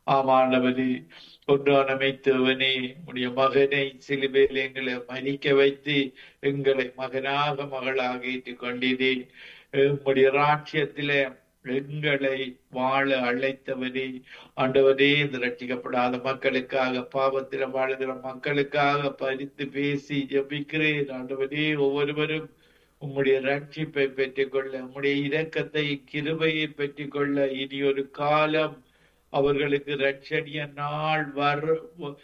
ஆமாண்டவனே ஒன்றான மெய்த்தவனே உடைய மகனை சிலுவையில் எங்களை மறிக்க வைத்து எங்களை மகனாக மகளாக ஏற்றுக் கொண்டீரே உம்முடைய ராட்சியத்திலே எங்களை வாழ அழைத்தவனே ஆண்டவரே இந்த ரட்சிக்கப்படாத மக்களுக்காக பாவத்தில் வாழுகிற மக்களுக்காக பறித்து பேசி ஜபிக்கிறேன் ஆண்டவரே ஒவ்வொருவரும் உம்முடைய ரட்சிப்பை பெற்றுக்கொள்ள உம்முடைய இரக்கத்தை கிருபையை பெற்றுக்கொள்ள இனி ஒரு காலம் அவர்களுக்கு ரட்சணிய நாள் வர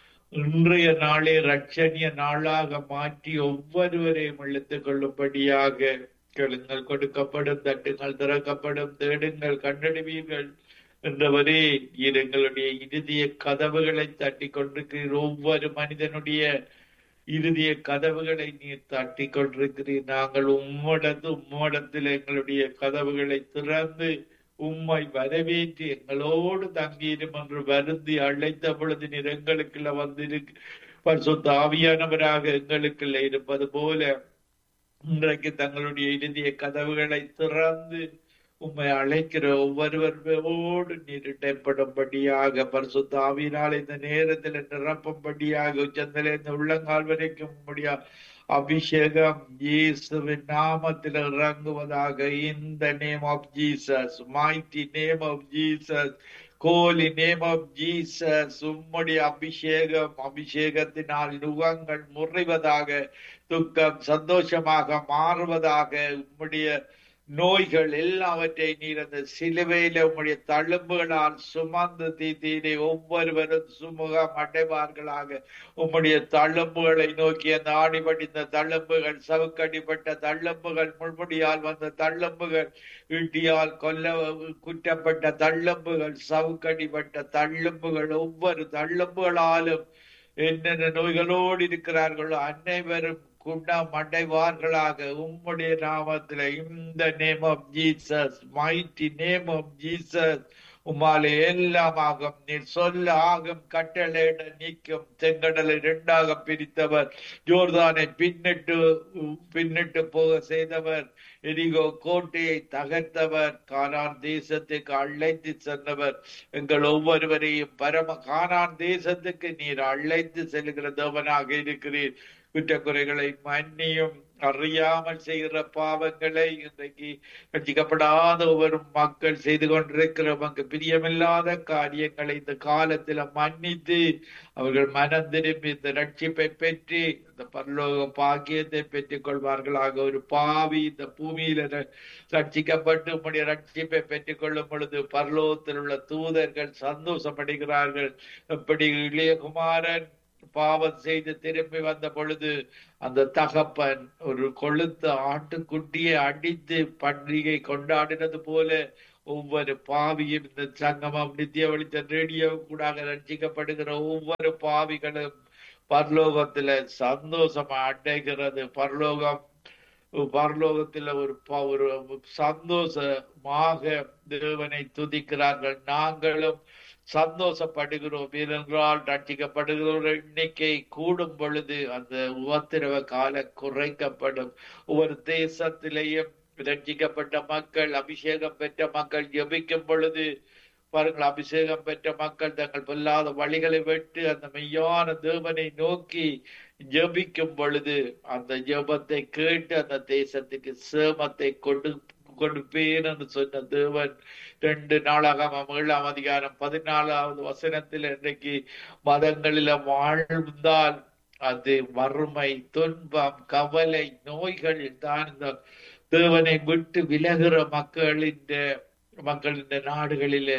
இன்றைய நாளே ரட்சணிய நாளாக மாற்றி ஒவ்வொருவரையும் இழுத்துக் கொள்ளும்படியாக கேளுங்கள் கொடுக்கப்படும் தட்டுங்கள் திறக்கப்படும் தேடுங்கள் கண்டறிவீர்கள் என்றவரே எங்களுடைய இறுதிய கதவுகளை தட்டி கொண்டிருக்கிறீர் ஒவ்வொரு மனிதனுடைய இறுதிய கதவுகளை நீர் தட்டி கொண்டிருக்கிறீர் நாங்கள் உம்மிடத்து உம்மிடத்தில் எங்களுடைய கதவுகளை திறந்து உம்மை வரவேற்று எங்களோடு தங்கியிரும் என்று வருந்தி அழைத்த பொழுது நீர் எங்களுக்குள்ள வந்திருக்கு பரிசுத்த ஆவியானவராக எங்களுக்குள்ள இருப்பது போல இன்றைக்கு தங்களுடைய இறுதிய கதவுகளை திறந்து உம்மை அழைக்கிற ஒவ்வொருவரோடு நீர் இடைப்படும்படியாக பரிசுத்த ஆவியினால் இந்த நேரத்தில் நிரப்பும்படியாக உச்சந்தில இந்த உள்ளங்கால் வரைக்கும் முடியா அபிஷேகம் இயேசுவின் நாமத்தில் இறங்குவதாக இந்த name of Jesus mighty name of Jesus holy name of Jesus உம்முடைய அபிஷேகம் அபிஷேகத்தினால் நுகங்கள் முறிவதாக துக்கம் சந்தோஷமாக மாறுவதாக உம்முடைய நோய்கள் எல்லாவற்றை நீர் அந்த சிலுவையில உம்முடைய தழும்புகளால் சுமந்து தீத்தீரை ஒவ்வொருவரும் சுமுகம் அடைவார்களாக உம்முடைய தழும்புகளை நோக்கி அந்த ஆடிபடிந்த தழும்புகள் சவுக்கடிப்பட்ட தழும்புகள் முள்முடியால் வந்த தழும்புகள் ஈட்டியால் கொல்ல குற்றப்பட்ட தழும்புகள் சவுக்கடிப்பட்ட தழும்புகள் ஒவ்வொரு தழும்புகளாலும் என்னென்ன நோய்களோடு இருக்கிறார்களோ அனைவரும் குணம் அடைவார்களாக உம்முடைய நாமத்தில் இந்த name of Jesus mighty name of Jesus உமாலே எல்லாம் ஆகும் நீர் சொல்ல ஆகும் கட்டளையிட நீக்கும் செங்கடலை இரண்டாக பிரித்தவர் ஜோர்தானை பின்னிட்டு பின்னிட்டு போக செய்தவர் எரிகோ கோட்டையை தகர்த்தவர் கானான் தேசத்துக்கு அழைத்து சென்றவர் எங்கள் ஒவ்வொருவரையும் பரம கானான் தேசத்துக்கு நீர் அழைத்து செல்கிற தேவனாக இருக்கிறீர் குற்றக்குறைகளை மன்னியும் அறியாமல் செய்கிற பாவங்களை இன்றைக்கு ரட்சிக்கப்படாத ஒவ்வொரு மக்கள் செய்து கொண்டிருக்கிறவங்க பிரியமில்லாத காரியங்களை இந்த காலத்துல மன்னித்து அவர்கள் மனம் திரும்பி இந்த ரட்சிப்பை பெற்று இந்த பரலோக பாக்கியத்தை பெற்றுக் கொள்வார்களாக ஒரு பாவி இந்த பூமியில ரட்சிக்கப்பட்டு உம்முடைய ரட்சிப்பை பெற்றுக் கொள்ளும் பொழுது பரலோகத்தில் உள்ள தூதர்கள் சந்தோஷப்படுகிறார்கள் எப்படி இளையகுமாரன் பாவம் செய்து திரும்பி வந்த பொழுது அந்த தகப்பன் ஒரு கொளுத்த ஆட்டுக்குட்டியை அடித்து பண்டிகை கொண்டாடினது போல ஒவ்வொரு பாவியும் இந்த சங்கமம் நித்திய வெளிச்ச ரேடியோ கூட ரட்சிக்கப்படுகிற ஒவ்வொரு பாவிகளும் பரலோகத்துல சந்தோஷமா அடைகிறது பரலோகம் பரலோகத்துல ஒரு ஒரு சந்தோஷமாக தேவனை துதிக்கிறார்கள் நாங்களும் சந்தோஷப்படுகிறோம் ஏனென்றால் ரட்சிக்கப்படுகிற எண்ணிக்கை கூடும் பொழுது அந்த உபத்திரவ கால குறைக்கப்படும் ஒவ்வொரு தேசத்திலேயும் ரட்சிக்கப்பட்ட மக்கள் அபிஷேகம் பெற்ற மக்கள் ஜபிக்கும் பொழுது பாருங்கள் அபிஷேகம் பெற்ற மக்கள் தங்கள் பொல்லாத வழிகளை விட்டு அந்த மெய்யான தேவனை நோக்கி ஜபிக்கும் பொழுது அந்த ஜபத்தை கேட்டு அந்த தேசத்துக்கு சேமத்தை கொண்டு கொடுப்பேன் என்று சொன்ன தேவன் ரெண்டு நாளாக ஏழாம் அதிகாரம் பதினாலாவது வசனத்தில் இன்றைக்கு மதங்களில வாழ்ந்தால் அது வறுமை துன்பம் கவலை நோய்கள் தான் இந்த தேவனை விட்டு விலகுற மக்களின் மக்களின் நாடுகளில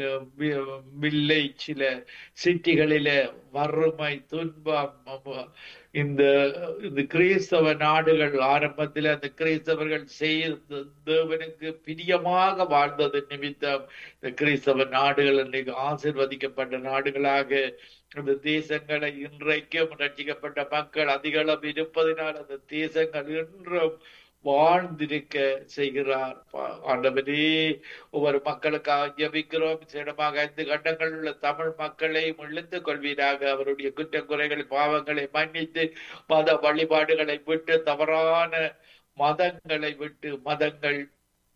வில்லேஜில சிட்டிகளில வறுமை துன்பம் இந்த இந்த கிறிஸ்தவ நாடுகள் ஆரம்பத்தில் அந்த கிறிஸ்தவர்கள் செய்த தேவனுக்கு பிரியமாக வாழ்ந்தது நிமித்தம் இந்த கிறிஸ்தவ நாடுகள் இன்றைக்கு ஆசிர்வதிக்கப்பட்ட நாடுகளாக அந்த தேசங்களை இன்றைக்கும் ரட்சிக்கப்பட்ட மக்கள் அதிகளவு இருப்பதனால் அந்த தேசங்கள் இன்றும் வாழ்ந்திருக்க செய்கிறார் ஆண்டவரே ஒவ்வொரு மக்களுக்காக ஜபிக்கிறோம் சிடமாக ஐந்து கண்டங்கள் உள்ள தமிழ் மக்களை இழுத்துக் கொள்வீராக அவருடைய குற்ற குறைகள் பாவங்களை மன்னித்து மத வழிபாடுகளை விட்டு தவறான மதங்களை விட்டு மதங்கள்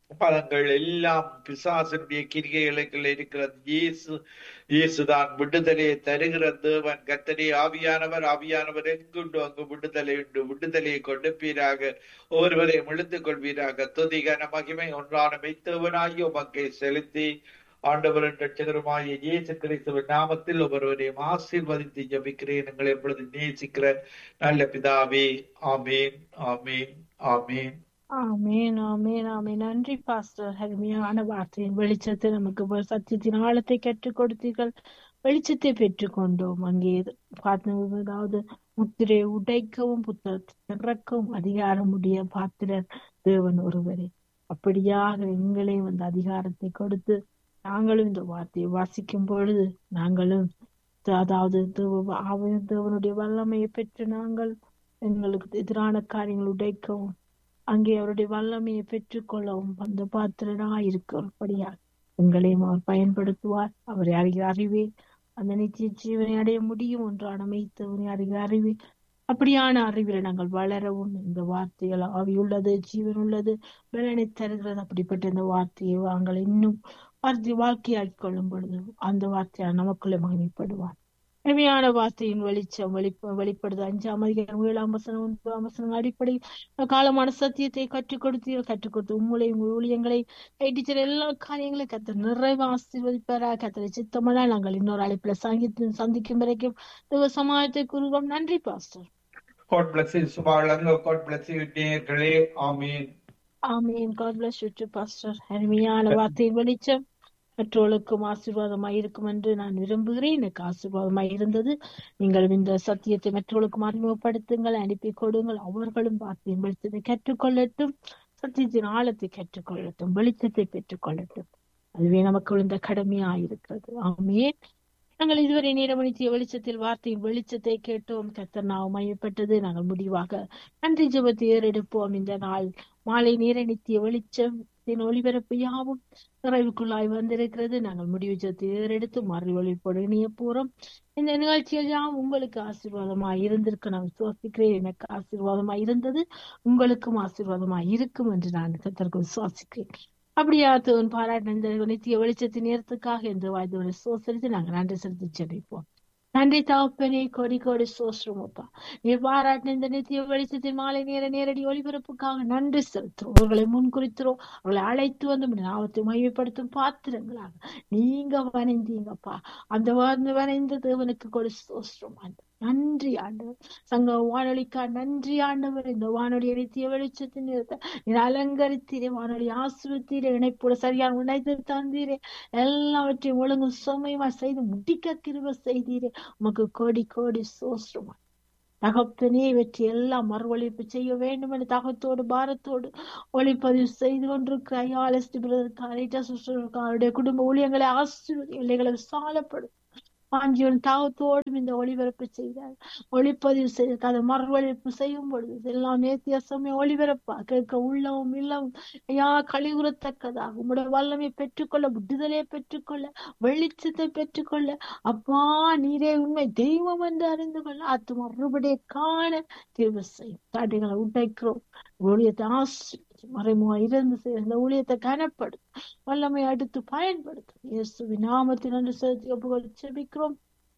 பதங்கள் எல்லாம் பிசாசனுடைய கிரிகைகளுக்குள்ள இருக்கிறது இயேசு இயேசுதான் விடுதலையை தருகிற தேவன் கத்தரே ஆவியானவர் ஆவியானவர் எங்குண்டு அங்கு விடுதலை உண்டு விடுதலையை கொடுப்பீராக ஒருவரையும் இழுத்துக் கொள்வீராக துதிகன மகிமை ஒன்றான மெய்த்தவனாகி உமக்கை செலுத்தி ஆண்டவரின் ரட்சகருமாகிய இயேசு கிறிஸ்துவின் நாமத்தில் ஒவ்வொருவரையும் ஆசீர்வதித்து ஜபிக்கிறேன் எங்களை எப்பொழுது நேசிக்கிற நல்ல பிதாவே ஆமீன் ஆமீன் ஆமீன் ஆமேன் ஆமேன் ஆமேன் நன்றி பாஸ்டர் அருமையான வார்த்தையின் வெளிச்சத்தை நமக்கு ஒரு சத்தியத்தின் ஆழத்தை கற்றுக் கொடுத்தீர்கள் வெளிச்சத்தை பெற்றுக்கொண்டோம் அங்கே பார்த்து அதாவது முத்திரை உடைக்கவும் புத்தகத்தை திறக்கவும் அதிகாரம் உடைய பாத்திரர் தேவன் ஒருவரே அப்படியாக எங்களையும் அந்த அதிகாரத்தை கொடுத்து நாங்களும் இந்த வார்த்தையை வாசிக்கும் பொழுது நாங்களும் அதாவது தேவ- ஆவி- தேவனுடைய வல்லமையை பெற்று நாங்கள் எங்களுக்கு எதிரான காரியங்கள் உடைக்கவும் அங்கே அவருடைய வல்லமையை பெற்றுக்கொள்ளவும் அந்த பாத்திரனா இருக்கிறபடியா எங்களையும் அவர் பயன்படுத்துவார் அவரை அறிகிற அறிவே அந்த நித்திய ஜீவனை அடைய முடியும் ஒன்றான மெய்த்தவனை அறிகிற அறிவே அப்படியான அறிவில் நாங்கள் வளரவும் இந்த வார்த்தைகள் ஆவி உள்ளது ஜீவன் உள்ளது பலனை தருகிறது அப்படிப்பட்ட இந்த வார்த்தையை நாங்கள் இன்னும் வார்த்தை வாழ்க்கையாக்கி கொள்ளும் பொழுது அந்த வார்த்தையால் நமக்குள்ளே மகிமைப்படுவார் இனிமையான வார்த்தையின் வெளிச்சம் வெளிப்ப வெளிப்படுது அஞ்சாம் அதிகாரம் ஏழாம் வசனம் ஒன்பதாம் வசனம் அடிப்படையில் காலமான சத்தியத்தை கற்றுக் கொடுத்து கற்றுக் கொடுத்து உங்களை உங்கள் ஊழியங்களை டீச்சர் எல்லா காரியங்களையும் கத்த நிறைவு ஆசீர்வதிப்பாரா கத்தரை சித்தமனா நாங்கள் இன்னொரு அழைப்புல சங்கி சந்திக்கும் வரைக்கும் தேவ சமாயத்தை கூறுவோம் நன்றி பாஸ்டர் God bless you, சுபாலங்க God bless you, நேயர்களே ஆமீன் ஆமீன் காட் பிளஸ் யூ பாஸ்டர் அருமையான வார்த்தையின் வெளிச்சம் மற்றவர்களுக்கும் ஆசீர்வாதமாய் இருக்கும் என்று நான் விரும்புகிறேன் எனக்கு ஆசீர்வாதமாய் இருந்தது நீங்கள் இந்த சத்தியத்தை மற்றவர்களுக்கும் அறிமுகப்படுத்துங்கள் அனுப்பி கொடுங்கள் அவர்களும் வார்த்தையின் வெளிச்சத்தை கற்றுக்கொள்ளட்டும் சத்தியத்தின் ஆழத்தை கற்றுக்கொள்ளட்டும் வெளிச்சத்தை பெற்றுக்கொள்ளட்டும் அதுவே நமக்கு விழுந்த கடமையாயிருக்கிறது ஆமேன் நாங்கள் இதுவரை நேரமணித்திய வெளிச்சத்தில் வார்த்தையின் வெளிச்சத்தை கேட்டோம் கத்தர் நாம் மையப்பட்டது நாங்கள் முடிவாக நன்றி ஜெபத்தை ஏறெடுப்போம் இந்த நாள் மாலை நேர நித்திய வெளிச்சத்தின் ஒளிபரப்பு யாவும் நிறைவுக்குள்ளாய் வந்திருக்கிறது நாங்கள் முடிவு ஜெபத்தை ஏறெடுத்து மறு ஒளிப்போடு இணைய போறோம் இந்த நிகழ்ச்சியில் யாம் உங்களுக்கு ஆசீர்வாதமாய் இருந்திருக்கு நான் விசுவாசிக்கிறேன் எனக்கு ஆசீர்வாதமாய் இருந்தது உங்களுக்கும் ஆசீர்வாதமாய் இருக்கும் என்று நான் கத்தருக்கு விசுவாசிக்கிறேன் அப்படியா தோன் பாராட்டின இந்த நித்திய வெளிச்சத்தின் நேரத்துக்காக இந்த வாய்ந்தவனை சோசரித்து நாங்கள் நன்றி செலுத்தி செபிப்போம் நன்றி தாப்பனே கொடி கொடி சோஸ்ரமப்பா நீ பாராட்டின இந்த நித்திய வெளிச்சத்தின் மாலை நேர நேரடி ஒளிபரப்புக்காக நன்றி செலுத்துறோம் அவர்களை முன்குறிக்கிறோம் அவர்களை அழைத்து வந்து உம்முடைய நாமத்தை மையப்படுத்தும் பாத்திரங்களாக நீங்க வணைந்தீங்கப்பா அந்த வந்து வணைந்த தேவனுக்கு கொடி சோஸ்ரம் நன்றி ஆண்டவர் சங்க வானொலிக்கா நன்றி ஆண்டவர் இந்த வானொலி நித்திய வெளிச்சத்தின் நேரத்தை நீர் அலங்கரித்தீரே வானொலி ஆசிரியத்தீரே இணைப்போட சரியான உழைத்து தந்தீரே எல்லாவற்றையும் ஒழுங்கும் சுமையுமா செய்து முடிக்க கிருப செய்தீரே உமக்கு கோடி கோடி சோஸ்ரமா தகப்பனே வெற்றி எல்லாம் மறுவழிப்பு செய்ய வேண்டும் என தகத்தோடு பாரத்தோடு ஒளிப்பதிவு செய்து கொண்டிருக்கிற ஐயாலஸ்டி பிரதற்கான அவருடைய குடும்ப ஊழியங்களை ஆசீர்வதி எல்லைகளை விசாலப்படும் வாஞ்சியுடன் தாகத்தோடும் இந்த ஒளிபரப்பு செய்தார் ஒளிப்பதிவு செய்து அதை மறுவழிப்பு செய்யும் பொழுது இதெல்லாம் நேத்திய சமயம் ஒளிபரப்பா கேட்க உள்ளவும் இல்லவும் ஐயா கழிவுறத்தக்கதாக உங்களுடைய வல்லமை பெற்றுக்கொள்ள விடுதலையை பெற்றுக்கொள்ள வெளிச்சத்தை பெற்றுக்கொள்ள அப்பா நீரே உண்மை தெய்வம் என்று அறிந்து கொள்ள அத்து மறுபடியை காண தீர்வு செய்யும் தடைகளை உடைக்கிறோம் ஊழியத்தை ஆசி மறைமுக இருந்து செய்ய இந்த ஊழியத்தை கனப்படுத்தும் வல்லமை அடுத்து பயன்படுத்தும் இயேசுவின் நாமத்தில் நன்றி செலுத்தி ஒப்புகள் செபிக்கிறோம்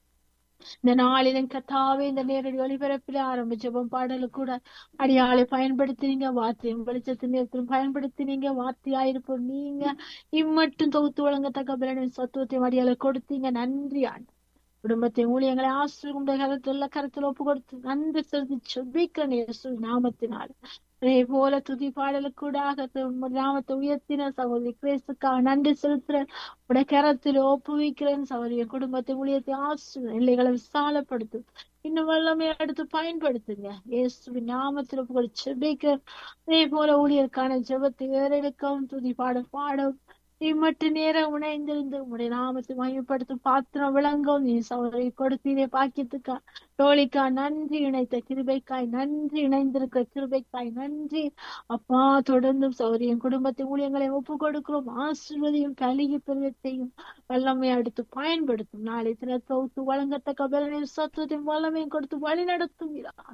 இந்த நாளிலும் கத்தாவே இந்த நேரடி ஒளிபரப்பில் ஆரம்ப ஜெபம் பாடலு கூட அடியாளை பயன்படுத்தினீங்க வார்த்தையும் வெளிச்சத்தின் நேரத்திலும் பயன்படுத்தினீங்க வார்த்தையாயிருப்போம் நீங்க இம்மட்டும் தொகுத்து வழங்கத்தக்க பலனின் சத்துவத்தையும் அடியாளை கொடுத்தீங்க நன்றி ஆண்டு குடும்பத்தின் ஊழியங்களை ஆசிரியர் கருத்துல கருத்தில் ஒப்பு கொடுத்து நன்றி செலுத்தி செபிக்கிறேன் இயேசு நாமத்தினால் அதே போல துதி பாடலுக்கூடாக நாமத்தை உயர்த்தின சகோதரி கிரேசுக்காக நன்றி செலுத்துறேன் உடைய கரத்தில் ஒப்புவிக்கிறேன் சகோதரிய குடும்பத்தை ஊழியத்தை ஆசிரியர் எல்லைகளை விசாலப்படுத்தும் இன்னும் வல்லமை எடுத்து பயன்படுத்துங்க இயேசுவின் நாமத்தில் ஒப்பு கொடுத்து செபிக்கிறேன் அதே போல ஊழியருக்கான ஜெபத்தை ஏறெடுக்கவும் துதி பாட பாடவும் இம்மட்டு நேரம் உணைந்திருந்து உடைய நாமத்தை மையப்படுத்தும் பாத்திரம் விளங்கும் நீ சௌரை கொடுத்தீரே பாக்கியத்துக்கா தோழிக்கா நன்றி இணைத்த கிருபைக்காய் நன்றி இணைந்திருக்க கிருபைக்காய் நன்றி அப்பா தொடர்ந்தும் சௌரியம் குடும்பத்தை ஊழியங்களை ஒப்பு கொடுக்கிறோம் ஆசிர்வதியும் கலிகி பெருவத்தையும் வல்லமை அடுத்து பயன்படுத்தும் நாளை தின தொகுத்து வழங்கத்தக்க பலனையும் சத்துவத்தையும் வல்லமையும் கொடுத்து வழி நடத்தும்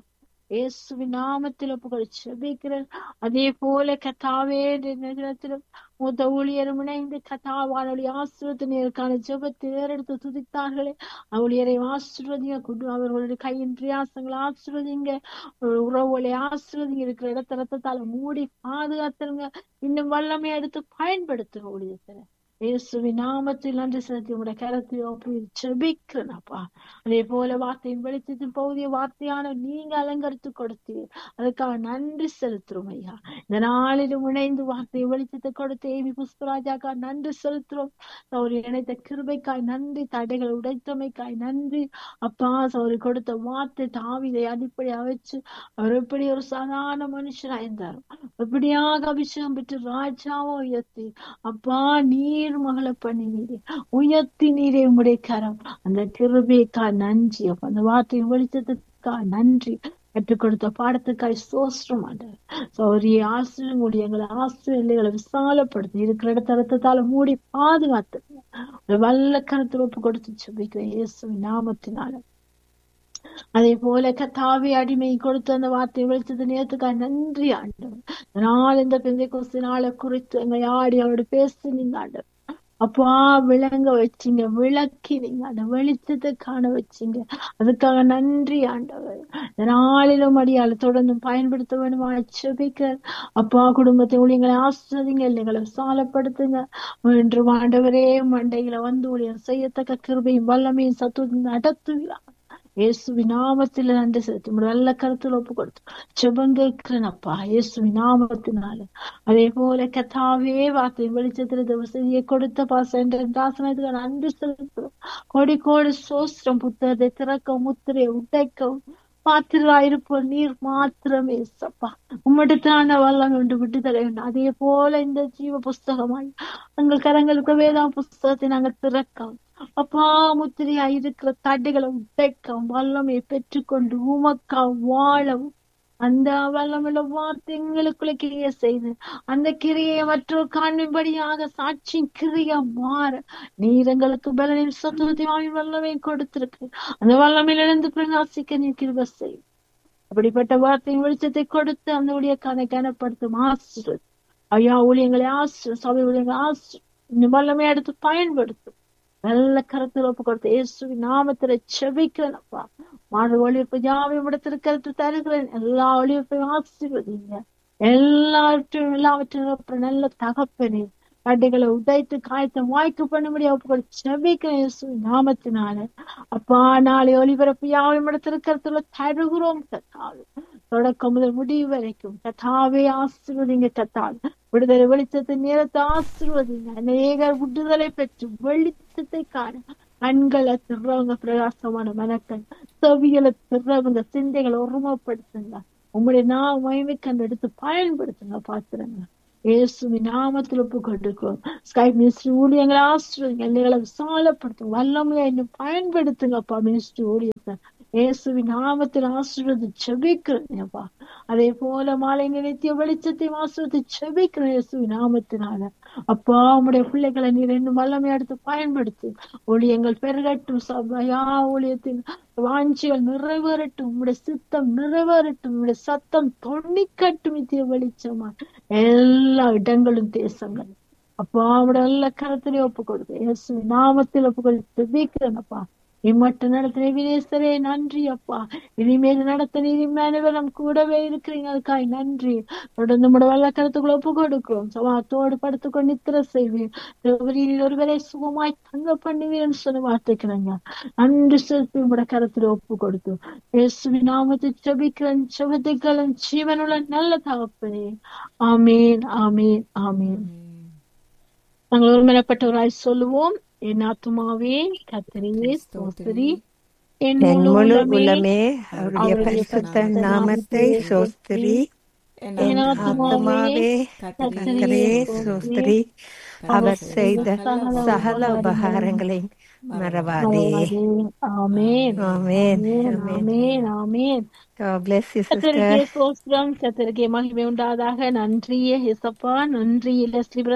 இயேசுவின் நாமத்தில் ஒப்புக்கொடு செபிக்கிறேன் அதே போல கத்தாவே நேரத்திலும் மூத்த ஊழியரும் இணைந்து கதாவானொலி ஆசிரியத்தினருக்கான ஜெபத்தை ஏறெடுத்து துதித்தார்களே ஊழியரை ஆசிர்வதிங்க குடு அவர்களுடைய கையின் பிரியாசங்களை ஆசிர்வதிங்க உறவுகளை ஆசிர்வதிங்க இருக்கிற இடத்த ரத்தத்தால மூடி பாதுகாத்துருங்க இன்னும் வல்லமை எடுத்து பயன்படுத்துங்க ஊழியத்துல இயேசுவின் நாமத்தில் நன்றி செலுத்தி உடைய கரத்தை ஒப்பி செபிக்கிறேனப்பா அதே போல வார்த்தையின் வெளிச்சத்தின் பகுதிய வார்த்தையான நீங்க அலங்கரித்து கொடுத்தீர் அதுக்காக நன்றி செலுத்துறோம் ஐயா இந்த நாளிலும் இணைந்து வார்த்தை வெளிச்சத்தை கொடுத்த ஏமி புஷ்பராஜாக்கா நன்றி செலுத்துறோம் சௌரி இணைத்த கிருபைக்காய் நன்றி தடைகள் உடைத்தமைக்காய் நன்றி அப்பா சௌரி கொடுத்த வார்த்தை தாவிதை அடிப்படையா வச்சு அவர் எப்படி ஒரு சாதாரண மனுஷனா இருந்தார் எப்படியாக அபிஷேகம் பெற்று ராஜாவோ உயர்த்தி அப்பா நீர் மகளை பண்ணினீரே உயர்த்தி நீரே உடைய கரம் அந்த கிருபைக்கா நன்றி அப்ப அந்த வார்த்தை வெளிச்சத்துக்கா நன்றி கற்றுக் கொடுத்த பாடத்துக்காய் சோஸ்டம் சௌரிய ஆசிரியர் மூடி எங்களை ஆசிரியர்களை விசாலப்படுத்தி இருக்கிற இடத்த ரத்தத்தால மூடி பாதுகாத்து ஒரு வல்ல கருத்து ஒப்பு கொடுத்து சுபிக்கிறேன் இயேசுவின் நாமத்தினால அதே போல கத்தாவி அடிமை கொடுத்து அந்த வார்த்தை வெளிச்சது நேரத்துக்காக நன்றி ஆண்டவர் நாள் இந்த பெந்தை கொஸ்து நாளை குறித்து எங்க ஆடி அவரோட பேசுனீங்க ஆண்டவர் அப்பா விளங்க வச்சீங்க விளக்கினீங்க அந்த வெளிச்சத்தை காண வச்சீங்க அதுக்காக நன்றி ஆண்டவர் நாளிலும் அடியால தொடர்ந்து பயன்படுத்த வேணுமா செபிக்க அப்பா குடும்பத்தை ஊழியங்களை ஆசிரியங்க இல்லைங்களை விசாலப்படுத்துங்க என்று ஆண்டவரே மண்டையில வந்து ஊழியர் செய்யத்தக்க கிருபையும் வல்லமையும் சத்துவத்தையும் நடத்துகிறார் இயேசுவி நாமத்துல நன்றி செலுத்தி நல்ல கருத்துல ஒப்பு கொடுத்து செபம் கேட்கிறேனப்பா இயேசுவி நாமத்தினால அதே போல கத்தாவே வார்த்தை வெளிச்சத்துல இந்த வசதியை கொடுத்த பாசன்ற தாசனத்துக்கு நன்றி செலுத்துறோம் கோடி கோடி சோஸ்திரம் புத்தகத்தை திறக்க முத்திரையை உடைக்கவும் பாத்திரா இருப்போம் நீர் மாத்திரமே சப்பா உம்மிடத்தான வல்லம் என்று விட்டு தர வேண்டும் அதே போல இந்த ஜீவ புஸ்தகமாய் எங்கள் கரங்களுக்கு வேதாம் புஸ்தகத்தை நாங்கள் திறக்கவும் அப்பா முத்திரையா இருக்கிற தடைகளை உடைக்கவும் வல்லமையை பெற்றுக்கொண்டு உமக்கா வாழவும் அந்த வல்லமுள்ள வார்த்தை எங்களுக்குள்ள கிரிய செய்து அந்த கிரியை மற்றொரு காண்பின்படியாக சாட்சி கிரியா மாற நீர் எங்களுக்கு பலனையும் சத்துவத்தையும் வல்லமை கொடுத்திருக்கு அந்த வல்லமையிலிருந்து பிரகாசிக்க நீர் கிருப செய்யும் அப்படிப்பட்ட வார்த்தையின் வெளிச்சத்தை கொடுத்து அந்த ஊழியக்கானை கனப்படுத்தும் ஆசிரியர் ஐயா ஊழியங்களை ஆசிரியர் சபை ஊழியங்களை ஆசிரியர் இந்த வல்லமை எடுத்து பயன்படுத்தும் நல்ல கருத்தில் ஒப்பு கொடுத்த இயேசு நாமத்துல செபிக்கிறேன்ப்பா மாறு ஒளிர்ப்பு யாவையும் இடத்திற்கு தருகிறேன் எல்லா ஒளிர்ப்பையும் ஆசீர்வதிங்க எல்லாவற்றையும் எல்லாவற்றையும் நல்ல தகப்பனே கட்டைகளை உடைத்து காயத்தை வாய்க்கு பண்ண முடியாது செபிக்கிறேன் இயேசு நாமத்தினால அப்பா நாளை ஒளிபரப்பு யாவையும் இடத்திற்கு தருகிறோம் கத்தாவே தொடக்கம் முதல் முடிவு வரைக்கும் கத்தாவே ஆசிர்வதிங்க கத்தாவே விடுதலை வெளிச்சத்தை நேரத்தை ஆசிர்வதிங்க அநேகர் விடுதலை பெற்று வெளிச்சத்தை காண கண்களை திறவங்க பிரகாசமான மனக்கண் செவிகளை திறவங்க சிந்தைகளை ஒருமைப்படுத்துங்க உங்களுடைய நான் மயமைக்கு அந்த எடுத்து பயன்படுத்துங்க பாத்துருங்க இயேசுவி நாமத்தில் ஒப்பு கொண்டிருக்கிறோம் ஸ்கை மினிஸ்ட்ரி ஊழியங்களை ஆசிரியங்க எல்லைகளை விசாலப்படுத்துங்க வல்லமையா இன்னும் பயன்படுத்துங்கப்பா மினிஸ்ட்ரி ஊழியத்தை இயேசுவி நாமத்தில் ஆசீர்வதி செபிக்கிறேன்ப்பா அதே போல மாலை நினைத்திய வெளிச்சத்தை ஆசீர்வதி செபிக்கிறேன் இயேசுவி நாமத்தினால அப்பா உங்களுடைய பிள்ளைகளை நீர் இன்னும் வல்லமை எடுத்து பயன்படுத்து ஒளியங்கள் பெருகட்டும் சபையா ஒளியத்தின் வாஞ்சிகள் நிறைவேறட்டும் உங்களுடைய சித்தம் நிறைவேறட்டும் உங்களுடைய சத்தம் தொண்ணிக்கட்டும் நித்திய வெளிச்சமா எல்லா இடங்களும் தேசங்களும் அப்பா அவட நல்ல கரத்திலே ஒப்பு கொடுத்து இயேசு நாமத்தில் ஒப்பு கொடுத்து வீக்கிறேனப்பா இம்மட்டு நடத்தின வினேஸ்வரே நன்றி அப்பா இனிமேல் நடத்த நீதிமேனவரம் கூடவே இருக்கிறீங்க அதுக்காய் நன்றி தொடர்ந்து முட வல்ல கருத்துக்குள்ள ஒப்பு கொடுக்கிறோம் சமாத்தோடு படுத்துக்கொண்டு நித்திர செய்வேன் தேவரில் ஒருவரை சுகமாய் தங்க பண்ணுவீர்னு சொன்ன வார்த்தைக்கிறாங்க நன்றி செலுத்தி உங்களோட கருத்துல ஒப்பு கொடுத்து இயேசுவி நாமத்தை செபிக்கிறேன் செவத்தைகளும் ஜீவனுள்ள நல்ல தகப்பனே ஆமேன் ஆமேன் ஆமேன் நாங்கள் ஒருமனப்பட்டவராய் சொல்லுவோம் என் ஆத்துமாவே கத்தரியே சோஸ்திரி என் என் முழு முழு உள்ளமே உலமே அவருடைய அவருடைய பரிசுத்த பரிசுத்த நாமத்தை நாமத்தை சோஸ்திரி என் என் ஆத்துமாவே ஆத்மாவே கர்த்தரையே கர்த்தரே ஸ்தோத்திரி. சோஸ்திரி அவர் செய்த சகல சகல உபகாரங்களையும் உபகாரங்களை மறவாதே ஆமேன் ஆமென் ஆமேன் ஆமென் ஆமேன் ஆமேன் God bless you கத்தருக்கே sister சோஸ்திரம் கத்தருக்கே மகிமை உண்டாதாக நன்றியே இசப்பா நன்றி லெஸ்லி